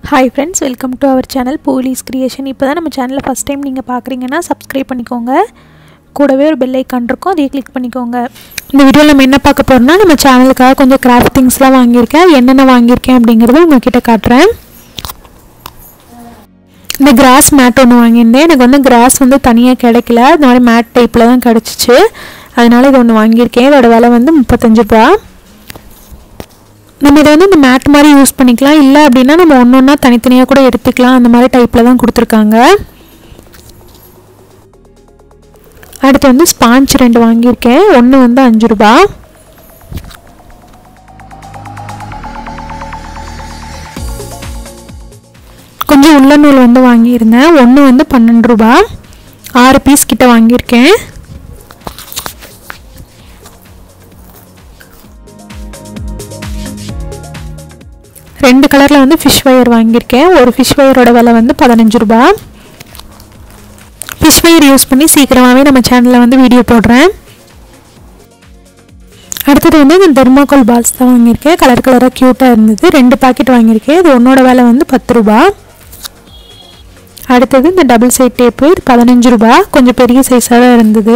hi friends welcome to our channel police creation இப்போ தான் நம்ம சேனலை ஃபஸ்ட் டைம் நீங்கள் பார்க்குறீங்கன்னா சப்ஸ்கிரைப் பண்ணிக்கோங்க கூடவே ஒரு பெல் ஐக்கான் இருக்கும் அதையே கிளிக் பண்ணிக்கோங்க இந்த வீடியோவில் நம்ம என்ன பார்க்க போகிறோம்னா நம்ம சேனலுக்காக கொஞ்சம் கிராஃப்ட் திங்ஸ்லாம் வாங்கியிருக்கேன் என்னென்ன வாங்கியிருக்கேன் அப்படிங்கிறத உங்ககிட்ட காட்டுறேன் இந்த கிராஸ் மேட் ஒன்று வாங்கியிருந்தேன் எனக்கு வந்து கிராஸ் வந்து தனியாக கிடைக்கல இந்த மாதிரி மேட் டைப்பில் தான் கிடச்சிச்சு அதனால் இது ஒன்று வாங்கியிருக்கேன் இதோட விலை வந்து முப்பத்தஞ்சு ரூபா நம்ம இதை வந்து இந்த மேட் மாதிரி யூஸ் பண்ணிக்கலாம் இல்லை அப்படின்னா நம்ம ஒன்று ஒன்றா தனித்தனியாக கூட எடுத்துக்கலாம் அந்த மாதிரி டைப்பில் தான் கொடுத்துருக்காங்க அடுத்து வந்து ஸ்பாஞ்ச் ரெண்டு வாங்கியிருக்கேன் ஒன்று வந்து அஞ்சு ரூபா கொஞ்சம் உள்ள நூல் வந்து வாங்கியிருந்தேன் ஒன்று வந்து பன்னெண்டு ரூபா ஆறு பீஸ் கிட்ட வாங்கியிருக்கேன் ரெண்டு கலரில் வந்து ஃபிஷ் ஒயர் வாங்கியிருக்கேன் ஒரு ஃபிஷ் ஒயரோட விலை வந்து பதினஞ்சு ரூபா ஃபிஷ் ஒயர் யூஸ் பண்ணி சீக்கிரமாகவே நம்ம சேனலில் வந்து வீடியோ போடுறேன் அடுத்தது வந்து இந்த தெர்மாக்கோல் பால்ஸ் தான் வாங்கியிருக்கேன் கலர் கலராக க்யூட்டாக இருந்தது ரெண்டு பாக்கெட் வாங்கியிருக்கேன் இது ஒன்றோட விலை வந்து பத்து ரூபா அடுத்தது இந்த டபுள் சைட் டேப்பு இது பதினஞ்சு ரூபா கொஞ்சம் பெரிய சைஸாக தான் இருந்தது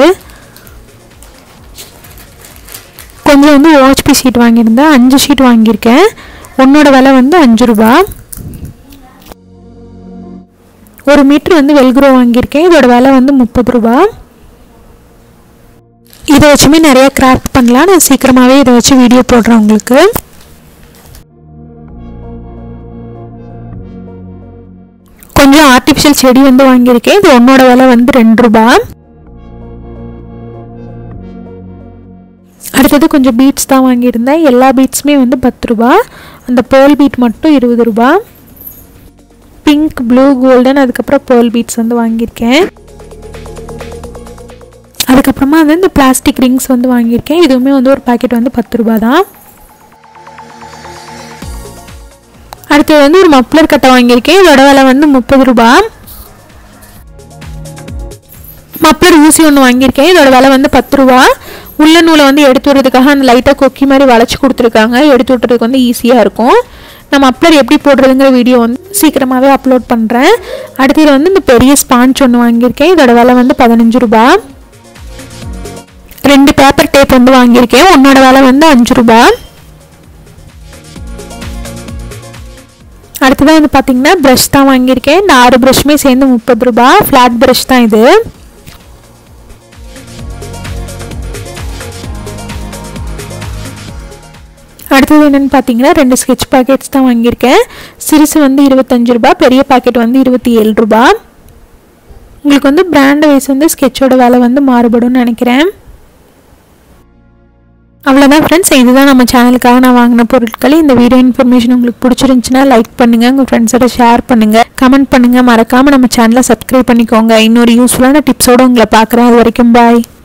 கொஞ்சம் வந்து ஓஹெச்பி ஷீட் வாங்கியிருந்தேன் அஞ்சு ஷீட் வாங்கியிருக்கேன் ஒன்னோட விலை வந்து அஞ்சு ரூபா ஒரு மீட்ரு வந்து வெல்க்ரோ வாங்கியிருக்கேன் இதோட விலை வந்து முப்பது ரூபா இதை வச்சுமே நிறைய கிராஃப்ட் பண்ணலாம் நான் சீக்கிரமாகவே இதை வச்சு வீடியோ போடுறேன் உங்களுக்கு கொஞ்சம் ஆர்டிஃபிஷியல் செடி வந்து வாங்கியிருக்கேன் இது ஒன்னோட விலை வந்து ரெண்டு ரூபா அடுத்தது கொஞ்சம் பீட்ஸ் தான் வாங்கியிருந்தேன் எல்லா பீட்ஸுமே வந்து பத்து ரூபா அந்த பேர்ல் பீட் மட்டும் இருபது ரூபா பிங்க் ப்ளூ கோல்டன் அதுக்கப்புறம் பேர்ல் பீட்ஸ் வந்து வாங்கியிருக்கேன் அதுக்கப்புறமா வந்து இந்த பிளாஸ்டிக் ரிங்ஸ் வந்து வாங்கியிருக்கேன் இதுவுமே வந்து ஒரு பாக்கெட் வந்து பத்து ரூபா தான் அடுத்தது வந்து ஒரு மப்ளர் கட்டை வாங்கியிருக்கேன் இதோட விலை வந்து முப்பது ரூபா மப்ளர் ஊசி ஒன்று வாங்கியிருக்கேன் இதோட விலை வந்து பத்து ரூபா உள்ள நூலை வந்து எடுத்து விடுறதுக்காக அந்த லைட்டாக கொக்கி மாதிரி வளைச்சி கொடுத்துருக்காங்க எடுத்து விட்டுறதுக்கு வந்து ஈஸியாக இருக்கும் நம்ம அப்லர் எப்படி போடுறதுங்கிற வீடியோ வந்து சீக்கிரமாகவே அப்லோட் பண்ணுறேன் அடுத்தது வந்து இந்த பெரிய ஸ்பாஞ்ச் ஒன்று வாங்கியிருக்கேன் இதோட விலை வந்து பதினஞ்சு ரூபா ரெண்டு பேப்பர் டேப் வந்து வாங்கியிருக்கேன் உன்னோட விலை வந்து அஞ்சு ரூபா அடுத்ததாக வந்து பார்த்தீங்கன்னா ப்ரஷ் தான் வாங்கியிருக்கேன் இந்த ஆறு ப்ரஷ்மே சேர்ந்து முப்பது ரூபா ஃப்ளாட் ப்ரஷ் தான் இது அடுத்தது என்னென்னு பார்த்தீங்கன்னா ரெண்டு ஸ்கெட்ச் பாக்கெட்ஸ் தான் வாங்கியிருக்கேன் சிறுசு வந்து இருபத்தஞ்சு ரூபா பெரிய பாக்கெட் வந்து இருபத்தி ஏழு ரூபா உங்களுக்கு வந்து பிராண்ட் வைஸ் வந்து ஸ்கெட்சோட விலை வந்து மாறுபடும்னு நினைக்கிறேன் அவ்வளோதான் ஃப்ரெண்ட்ஸ் இதுதான் நம்ம சேனலுக்காக நான் வாங்கின பொருட்கள் இந்த வீடியோ இன்ஃபர்மேஷன் உங்களுக்கு பிடிச்சிருந்துச்சுன்னா லைக் பண்ணுங்கள் உங்கள் ஃப்ரெண்ட்ஸோட ஷேர் பண்ணுங்கள் கமெண்ட் பண்ணுங்கள் மறக்காமல் நம்ம சேனலை சப்ஸ்கிரைப் பண்ணிக்கோங்க இன்னொரு யூஸ்ஃபுல்லான டிப்ஸோடு உங்களை பார்க்குறேன் அது வரைக்கும் பாய்